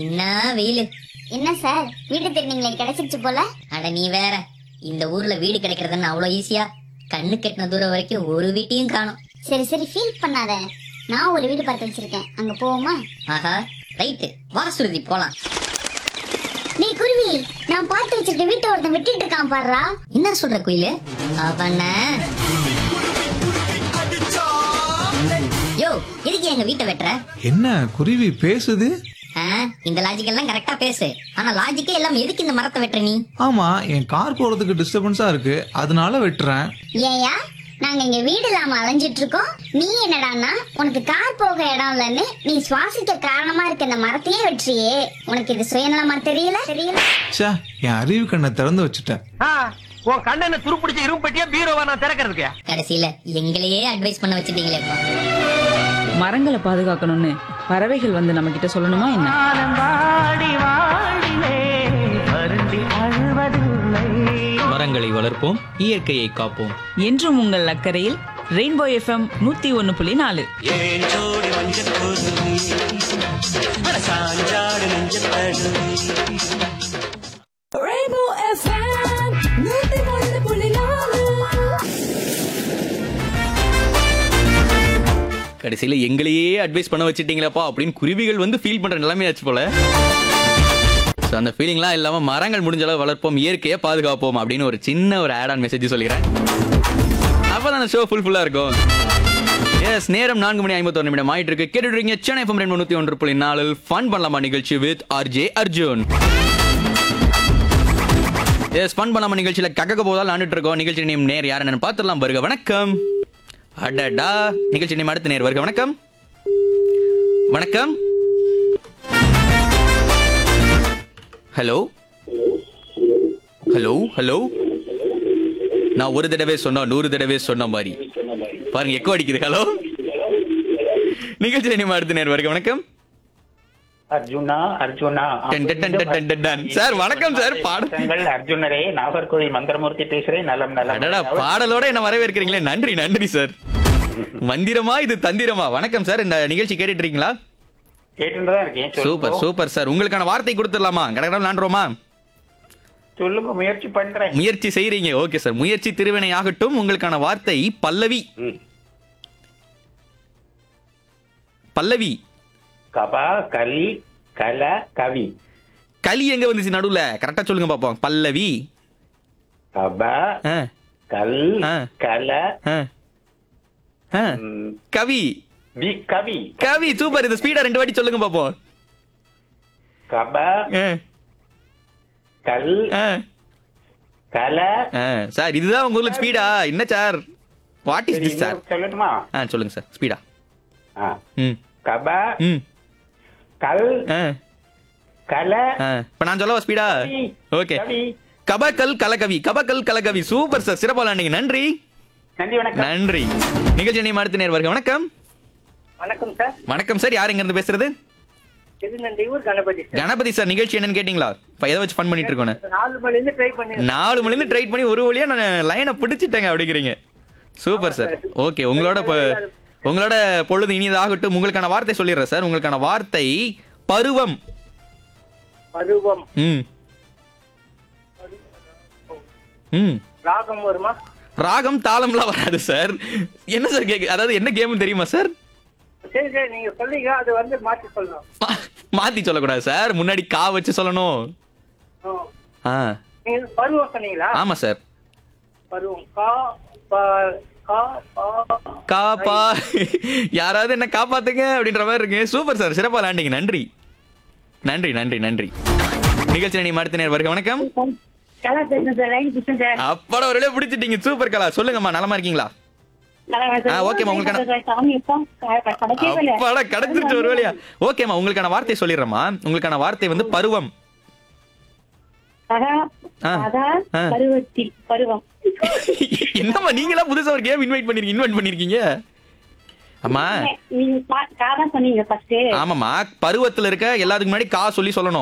என்ன வெயிலு என்ன சார் வீடு திருநீங்களே கிடைச்சிருச்சு போல அட நீ வேற இந்த ஊர்ல வீடு கிடைக்கிறதுன்னு அவ்வளவு ஈஸியா கண்ணு கெட்டின தூரம் வரைக்கும் ஒரு வீட்டையும் காணும் சரி சரி ஃபீல் பண்ணாத நான் ஒரு வீடு பார்த்து வச்சிருக்கேன் அங்க போவோமா ஆஹா ரைட்டு வா சுருதி போலாம் நீ குருவி நான் பார்த்து வச்சிருக்க வீட்டை ஒருத்தன் விட்டுட்டு இருக்கான் பாருடா என்ன சொல்ற குயிலு அவன யோ எதுக்கு எங்க வீட்டை வெட்டுற என்ன குருவி பேசுது ஆ, இந்த லாஜிக் எல்லாம் கரெக்டா பேசு ஆனா லாஜிக்கே எல்லாம் எதுக்கு இந்த மரத்தை வெட்டுற நீ ஆமா என் கார் போறதுக்கு டிஸ்டர்பன்ஸா இருக்கு அதனால வெட்டுறேன் ஏயா நாங்க இங்க வீடு இல்லாம அலைஞ்சிட்டு இருக்கோம் நீ என்னடான்னா உனக்கு கார் போக இடம் இல்லைன்னு நீ சுவாசிக்க காரணமா இருக்க இந்த மரத்தையே வெற்றியே உனக்கு இது சுயநலமா தெரியல தெரியல ச்சே என் அறிவு கண்ணை திறந்து வச்சுட்டேன் ஆ, உன் கண்ணனை துருப்பிடிச்ச இரும்பு பெட்டியா பீரோவா நான் திறக்கிறதுக்கு கடைசியில எங்களையே அட்வைஸ் பண்ண வச்சிட்டீங்களேப்பா மரங்களை பாதுகாக்கணும்னு பறவைகள் வந்து நம்ம கிட்ட சொல்லணுமா என்ன வாடி வாடிலே வருந்தி அழுவதில்லை மரங்களை வளர்ப்போம் இயற்கையை காப்போம் என்றும் உங்கள் அக்கறையில் ரெயின்போ எஃப்எம் நூத்தி ஒன்னு புள்ளி நாலு Rainbow FM, நூத்தி ஒன்று புள்ளி நாலு கடைசியில எங்களையே அட்வைஸ் பண்ண வச்சிட்டீங்களேப்பா அப்படின்னு குருவிகள் வந்து ஃபீல் பண்ற நிலைமையாச்சு போல So, அந்த ஃபீலிங்லாம் இல்லாம மரங்கள் முடிஞ்ச அளவு வளர்ப்போம் இயற்கையை பாதுகாப்போம் அப்படின்னு ஒரு சின்ன ஒரு ஆட் ஆன் மெசேஜ் சொல்லிக்கிறேன் அப்பதான் அந்த ஷோ ஃபுல் ஃபுல்லா இருக்கும் எஸ் நேரம் நான்கு மணி ஐம்பத்தொரு நிமிடம் ஆயிட்டு இருக்கு கேட்டுட்டு இருக்கீங்க சென்னை எஃப்எம் ரெண்டு நூத்தி ஒன்று புள்ளி நாலில் ஃபன் பண்ணலாமா நிகழ்ச்சி with RJ Arjun yes fun பண்ணலாமா நிகழ்ச்சியில கக்கக்க போதால் ஆண்டுட்டு இருக்கோம் நிகழ்ச்சி நேம் நேர் யார் என்னன்னு பார்த்துடலாம் வருக வணக்கம் அடடா நிகழ்ச்சி நேம் அடுத்த நேர் வருக வணக்கம் வணக்கம் ஹலோ ஹலோ ஹலோ நான் ஒரு தடவை சொன்னா நூறு தடவை சொன்ன மாதிரி பாருங்க எக்கோ அடிக்குது ஹலோ நிகழ்ச்சி நேம் அடுத்த நேர் வருக வணக்கம் அர்ஜுனா அர்ஜுனா டன் டன் டன் டன் டன் டன். சார், வணக்கம் சார். பாடு. பாடங்கள் அர்ஜுனரே நாகர்கோவில் மந்திரமூர்த்தி பேசுறேன் நலம் நலம் அடடா பாடலோட என்ன வரவேற்கிறீங்களே நன்றி நன்றி சார் மந்திரமா இது தந்திரமா வணக்கம் சார் இந்த நிகழ்ச்சி கேட்டுட்டு இருக்கீங்களா கேட்டுதான் இருக்கேன் சொல்லுங்க. சூப்பர் சூப்பர் சார் உங்களுக்கான வார்த்தை கொடுத்துடலாமா கடற்கடை விளாண்டுருவோமா சொல்லுங்க முயற்சி பண்றேன் முயற்சி செய்றீங்க ஓகே சார் முயற்சி திருவினை ஆகட்டும் உங்களுக்கான வார்த்தை பல்லவி ம். பல்லவி கபா கலி கல கவி களி எங்க வந்துச்சு நடுவுல கரெக்டா சொல்லுங்க பாப்போம் பல்லவி கபா ஆ, கல் ஆ. கல ஆ, ஆ. ம், கவி வி கவி கவி சூப்பர் இது ஸ்பீடா ரெண்டு வாட்டி சொல்லுங்க பாப்போம் கபா ஆ, கல் ஆ, கல ஆ. சார் இதுதான் உங்க ஊர்ல ஸ்பீடா என்ன சார் வாட் இஸ் சரி, திஸ் சார் இன்னொரு சொல்லட்டுமா ஆ சொல்லுங்க சார் ஸ்பீடா ஆ. ம் கபா ம் கல் ஆ கல ஆ இப்போ நான் சொல்லவா ஸ்பீடா கவி. ஓகே கவி கபக்கல் கலகவி கபக்கல் கலகவி சூப்பர் சார் சிறப்பாக விளையாண்டீங்க நன்றி நன்றி வணக்கம் நன்றி நிகழ்ச்சி நேம் அடுத்த நேர் வருக வணக்கம் வணக்கம் சார் வணக்கம் சார் யார் எங்க இருந்து பேசுறது திருநெல்வேலூர் கணபதி சார் கணபதி சார் நிகழ்ச்சி என்னன்னு கேட்டிங்களா இப்போ எதை வச்சு ஃபன் பண்ணிட்டு இருக்கோன்னு நாலு மணிலேருந்து ட்ரை பண்ணி நாலு மணிலேருந்து ட்ரை பண்ணி ஒரு வழியா நான் லைனை பிடிச்சிட்டேங்க அப்படிங்கிறீங்க சூப்பர் சார் ஓகே உங்களோட பொ- உங்களோட பொழுது இனியதாகட்டும் உங்களுக்கான வார்த்தை சொல்லிடுறேன் சார் உங்களுக்கான வார்த்தை பருவம் பருவம் ம் ம் ராகம் வருமா ராகம் தாளம்லாம் வராது சார் என்ன சார் கேக்கு அதாவது என்ன கேம் தெரியுமா சார் சரி சரி நீங்க சொல்றீங்க அது வந்து மாற்றி சொல்லணும் மா- மாத்தி சொல்லக்கூடாது சார் முன்னாடி கா வச்சு சொல்லணும் ஆ. ஆ நீங்க பருவம் சொன்னீங்களா ஆமா சார் பருவம் கா பா கா பா காப்பா யாராவது என்ன காப்பாத்துங்க அப்படின்ற மாதிரி இருக்கு சூப்பர் சார் சிறப்பா விளையாண்டீங்க நன்றி நன்றி நன்றி நன்றி நிகழ்ச்சி நீ அடுத்த நேர் வருக வணக்கம் கலா பேசுறேன் சார் லைன் பிடிச்சேன் சார் அப்பட ஒரு வழியா பிடிச்சிட்டீங்க சூப்பர் கலா சொல்லுங்கம்மா நலமா இருக்கீங்களா ஆ, ஓகேம்மா, உங்களுக்கான- சாமி எப்பா கிடைக்கவே அப்பாடா கிடைச்சிருச்சு ஒரு வழியா ஓகேம்மா உங்களுக்கான வார்த்தை சொல்லிடுறேம்மா உங்களுக்கான வார்த்தை வந்து பருவம் கதா ஆ. கதா ஆ. பருவத்தில் பருவம் என்னம்மா நீங்களா புதுசா ஒரு கேம் இன்வைட் பண்ணிருக்கீங்க இன்வைட் பண்ணிருக்கீங்க அம்மா நீங்க கா தான் சொன்னீங்க ஃபர்ஸ்ட் ஆமாம்மா பருவத்துல இருக்க எல்லாத்துக்கு முன்னாடி கா சொல்லி சொல்லணும்